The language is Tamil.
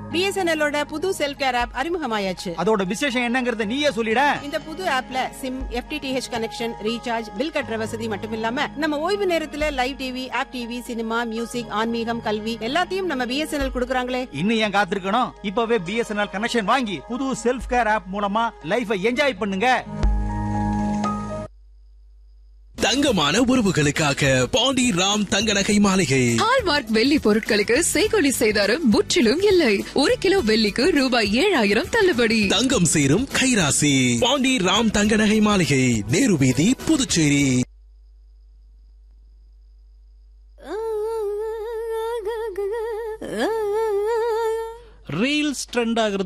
பிஎஸ்என்எல்லோட புது செல்ஃப் கேர் ஆப் அறிமுகமாயாச்சு அதோட விசேஷம் என்னங்கறத நீயே சொல்லிட இந்த புது ஆப்ல SIM FTTH connection recharge bill கட்டுற வசதி மட்டும் இல்லாம நம்ம ஓய்வு நேரத்துல live TV app TV cinema music ஆன்மீகம் கல்வி எல்லாத்தையும் நம்ம பிஎஸ்என்எல் கொடுக்கறாங்களே இன்னும் ஏன் காத்திருக்கணும் இப்பவே பிஎஸ்என்எல் கனெக்ஷன் வாங்கி புது செல்ஃப் கேர் ஆப் மூலமா லைஃபை என்ஜாய் பண்ணுங்க தங்கமான உறவுகளுக்காக பாண்டி ராம் தங்க நகை மாளிகை ஹால்மார்க் வெள்ளி பொருட்களுக்கு செய்கொலி செய்தாரும் முற்றிலும் இல்லை ஒரு கிலோ வெள்ளிக்கு ரூபாய் ஏழாயிரம் தள்ளுபடி தங்கம் சேரும் கைராசி பாண்டி ராம் தங்க நகை மாளிகை நேரு வீதி புதுச்சேரி ரீல்ஸ் ட்ரெண்ட் ஆகுறது